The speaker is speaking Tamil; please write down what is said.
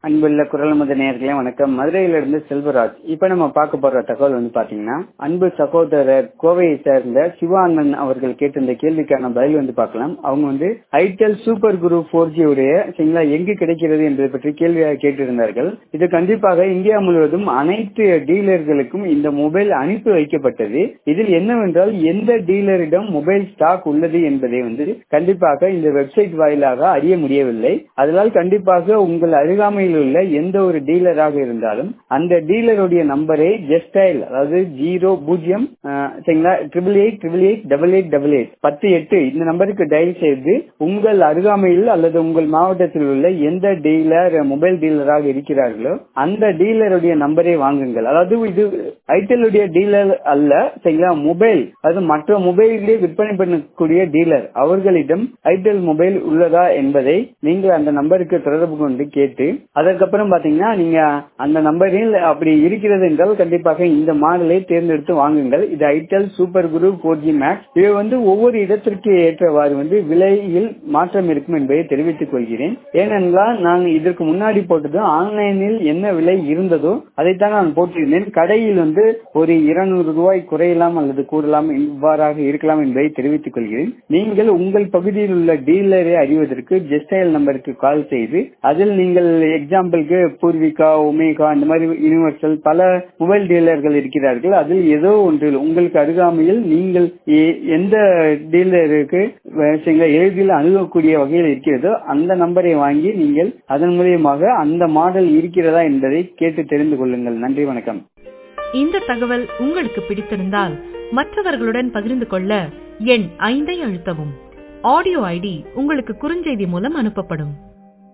அன்புள்ள குரல் மத நேயர்களே வணக்கம் மதுரையிலிருந்து செல்வராஜ் இப்ப நம்ம பார்க்க போற தகவல் வந்து பாத்தீங்கன்னா அன்பு சகோதரர் கோவையை சேர்ந்த சிவானந்தன் அவர்கள் கேட்டிருந்த கேள்விக்கான பதில் வந்து பார்க்கலாம் அவங்க வந்து itel super guru four G உடைய சரிங்களா எங்கு கிடைக்கிறது என்பதை பற்றி கேள்வியாக கேட்டிருந்தார்கள் இது கண்டிப்பாக இந்தியா முழுவதும் அனைத்து டீலர்களுக்கும் இந்த மொபைல் அனுப்பி வைக்கப்பட்டது இதில் என்னவென்றால் எந்த டீலரிடம் மொபைல் ஸ்டாக் உள்ளது என்பதை வந்து கண்டிப்பாக இந்த வெப்சைட் வாயிலாக அறிய முடியவில்லை அதனால் கண்டிப்பாக உங்கள் அருகாமையில் உள்ள எந்த ஒரு டீலராக இருந்தாலும் அந்த டீலருடைய நம்பரை ஜெஸ்டைல் அதாவது ஜீரோ பூஜ்ஜியம் சரிங்களா triple eight triple eight double eight double eight பத்து எட்டு இந்த நம்பருக்கு டயல் செய்து உங்கள் அருகாமையில் அல்லது உங்கள் மாவட்டத்தில் உள்ள எந்த டீலர் மொபைல் டீலராக இருக்கிறார்களோ அந்த டீலருடைய நம்பரை வாங்குங்கள் அதாவது இது ஐடெலுடைய டீலர் அல்ல சரிங்களா மொபைல் அது மற்ற மொபைல்களே விற்பனை பண்ணக்கூடிய டீலர் அவர்களிடம் ஐடெல் மொபைல் உள்ளதா என்பதை நீங்கள் அந்த நம்பருக்கு தொடர்பு கொண்டு கேட்டு அதற்கப்புறம் பாத்தீங்கன்னா நீங்க அந்த நம்பரில் அப்படி இருக்கிறது என்றால் கண்டிப்பாக இந்த மாடலை தேர்ந்தெடுத்து வாங்குங்கள் இது itel super guru four G max இது வந்து ஒவ்வொரு இடத்திற்கு ஏற்றவாறு வந்து விலையில் மாற்றம் இருக்கும் என்பதை தெரிவித்துக் கொள்கிறேன் ஏனென்றால் நான் இதற்கு முன்னாடி போட்டது ஆன்லைனில் என்ன விலை இருந்ததோ அதைத்தான் நான் போட்டிருந்தேன் கடையில் வந்து ஒரு இருநூறு ரூபாய் குறையலாம் அல்லது கூடலாம் இவ்வாறாக இருக்கலாம் என்பதை தெரிவித்துக் கொள்கிறேன் நீங்கள் உங்கள் பகுதியில் உள்ள டீலரை அறிவதற்கு ஜெஸ்டைல் நம்பருக்கு கால் செய்து அதில் நீங்கள் எக்ஸாம்பிளுக்கு பூர்விகா ஒமேகா இந்த மாதிரி யூனிவர்சல் பல மொபைல் டீலர்கள் இருக்கிறார்கள் அதில் ஏதோ ஒன்றில் உங்களுக்கு அருகாமையில் நீங்கள் எந்த டீலருக்கு எளிதில் அணுகக்கூடிய வகையில் இருக்கிறதோ அந்த நம்பரை வாங்கி நீங்கள் அதன் மூலியமாக அந்த மாடல் இருக்கிறதா என்பதை கேட்டு தெரிந்து கொள்ளுங்கள் நன்றி வணக்கம் இந்த தகவல் உங்களுக்கு பிடித்திருந்தால் மற்றவர்களுடன் பகிர்ந்து கொள்ள எண் ஐந்தை அழுத்தவும் ஆடியோ ஐடி உங்களுக்கு குறுஞ்செய்தி மூலம் அனுப்பப்படும்